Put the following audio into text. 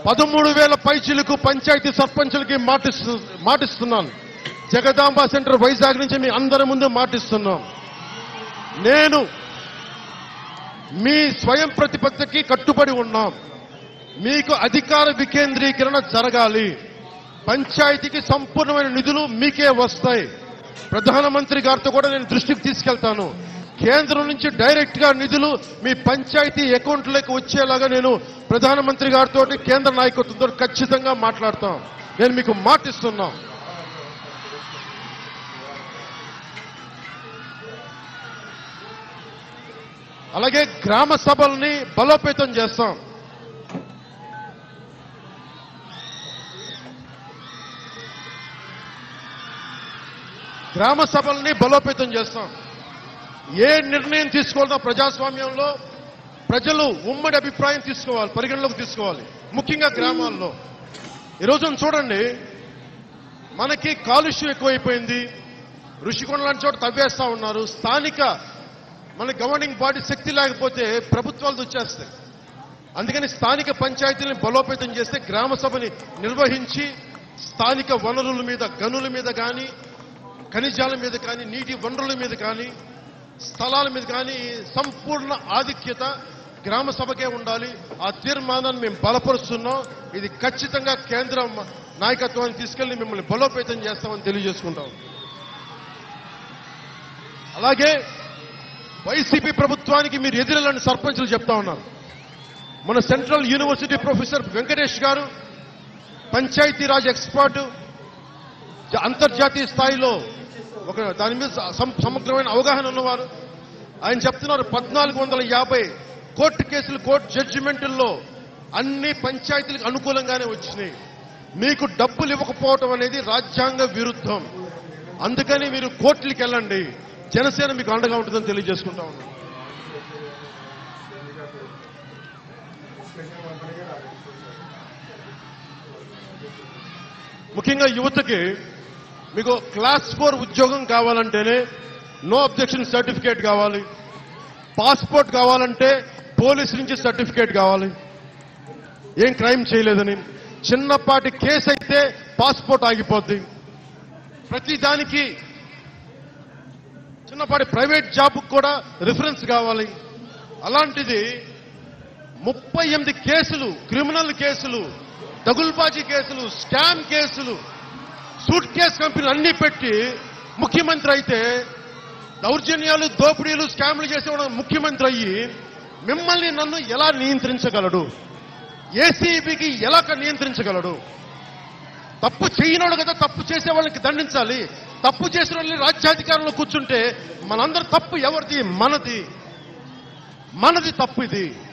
పదమూడు వేల పైచీలకు పంచాయతీ సర్పంచులకి మాటిస్తు మాటిస్తున్నాను జగదాంబ సెంటర్ వైజాగ్ నుంచి మీ అందరి ముందు మాటిస్తున్నాం నేను మీ స్వయం ప్రతిపత్తికి కట్టుబడి ఉన్నాం మీకు అధికార వికేంద్రీకరణ జరగాలి పంచాయతీకి సంపూర్ణమైన నిధులు మీకే వస్తాయి ప్రధానమంత్రి గారితో కూడా నేను దృష్టికి తీసుకెళ్తాను కేంద్రం నుంచి డైరెక్ట్ గా నిధులు మీ పంచాయతీ అకౌంట్లోకి వచ్చేలాగా నేను ప్రధానమంత్రి గారితో కేంద్ర నాయకత్వంతో ఖచ్చితంగా మాట్లాడతాం నేను మీకు మాటిస్తున్నా అలాగే గ్రామ సభల్ని బలోపేతం చేస్తాం గ్రామ సభల్ని బలోపేతం చేస్తాం ఏ నిర్ణయం తీసుకోవాలన్నా ప్రజాస్వామ్యంలో ప్రజలు ఉమ్మడి అభిప్రాయం తీసుకోవాలి పరిగణలోకి తీసుకోవాలి ముఖ్యంగా గ్రామాల్లో ఈ రోజున చూడండి మనకి కాలుష్యం ఎక్కువైపోయింది ఋషికొండ లాంటి చోట తవ్వేస్తా ఉన్నారు స్థానిక మన గవర్నింగ్ బాడీ శక్తి లేకపోతే ప్రభుత్వాలు వచ్చేస్తాయి అందుకని స్థానిక పంచాయతీలను బలోపేతం చేస్తే గ్రామ సభని నిర్వహించి స్థానిక వనరుల మీద గనుల మీద కానీ ఖనిజాల మీద కానీ నీటి వనరుల మీద కానీ స్థలాల మీద కానీ సంపూర్ణ ఆధిక్యత గ్రామ సభకే ఉండాలి ఆ తీర్మానాన్ని మేము బలపరుస్తున్నాం ఇది ఖచ్చితంగా కేంద్ర మ- నాయకత్వాన్ని తీసుకెళ్లి మిమ్మల్ని బలోపేతం చేస్తామని తెలియజేసుకుంటాం అలాగే వైసీపీ ప్రభుత్వానికి మీరు ఎదురెళ్ళని సర్పంచులు చెప్తా ఉన్నారు మన సెంట్రల్ యూనివర్సిటీ ప్రొఫెసర్ వెంకటేష్ గారు పంచాయతీరాజ్ ఎక్స్పర్ట్ జ- అంతర్జాతీయ స్థాయిలో ఒక దాని మీద సం- సమగ్రమైన అవగాహన ఉన్నవారు ఆయన చెప్తున్నారు పద్నాలుగు వందల యాభై కోర్టు కేసులు కోర్టు జడ్జిమెంటుల్లో అన్ని పంచాయతీలకు అనుకూలంగానే వచ్చినాయి మీకు డబ్బులు ఇవ్వకపోవటం అనేది రాజ్యాంగ విరుద్ధం అందుకని మీరు కోర్టులకు వెళ్ళండి జనసేన మీకు అండగా ఉంటుందని తెలియజేసుకుంటా ఉన్నాను ముఖ్యంగా యువతకి మీకు క్లాస్ ఫోర్ ఉద్యోగం కావాలంటేనే నో అబ్జెక్షన్ సర్టిఫికేట్ కావాలి పాస్పోర్ట్ కావాలంటే పోలీస్ నుంచి సర్టిఫికేట్ కావాలి ఏం క్రైమ్ చేయలేదని చిన్నపాటి కేసు అయితే పాస్పోర్ట్ ఆగిపోద్ది ప్రతి దానికి చిన్నపాటి ప్రైవేట్ జాబ్ కూడా రిఫరెన్స్ కావాలి అలాంటిది ముప్పై ఎనిమిది కేసులు క్రిమినల్ కేసులు దగుల్బాజీ కేసులు స్కామ్ కేసులు సూట్ కేసు కంపెనీలు అన్ని పెట్టి ముఖ్యమంత్రి అయితే దౌర్జన్యాలు దోపిడీలు స్కామ్లు చేసేవాడు ముఖ్యమంత్రి అయ్యి మిమ్మల్ని నన్ను ఎలా నియంత్రించగలడు ఏసీబీకి ఎలా నియంత్రించగలడు తప్పు చేయనోడు కదా తప్పు చేసే వాళ్ళకి దండించాలి తప్పు చేసిన వాళ్ళని రాజ్యాధికారంలో కూర్చుంటే మనందరి తప్పు ఎవరిది మనది మనది తప్పు ఇది